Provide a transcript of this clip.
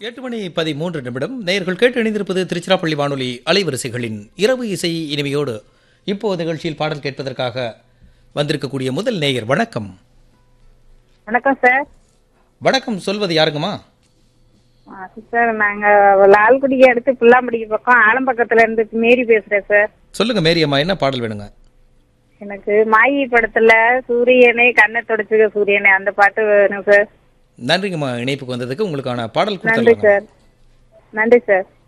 எட்டு மணி பதிமூன்று நிமிடம் நேயர்கள் கேட்டு இணைந்திருப்பது திருச்சிராப்பள்ளி வானொலி அலைவரிசைகளின் இரவு இசை இனிமையோடு இப்போ நிகழ்ச்சியில் பாடல் கேட்பதற்காக வந்திருக்கக்கூடிய முதல் நேயர் வணக்கம் வணக்கம் சார் வணக்கம் சொல்வது யாருங்கம்மா ஆ, சார் நாங்க லால்குடிக்கு அடுத்து புல்லாம்படிக்கு பக்கம் ஆலம்பக்கத்துல இருந்து மேரி பேசுறேன் சார் சொல்லுங்க மேரியம்மா என்ன பாடல் வேணுங்க எனக்கு மாயி படத்துல சூரியனே கண்ணை தொடச்சுக்க சூரியனே அந்த பாட்டு வேணும் சார் நன்றிங்கம்மா இணைப்புக்கு வந்ததுக்கு உங்களுக்கான பாடல் நன்றி கொடுத்துருங்க சார் நன்றி சார்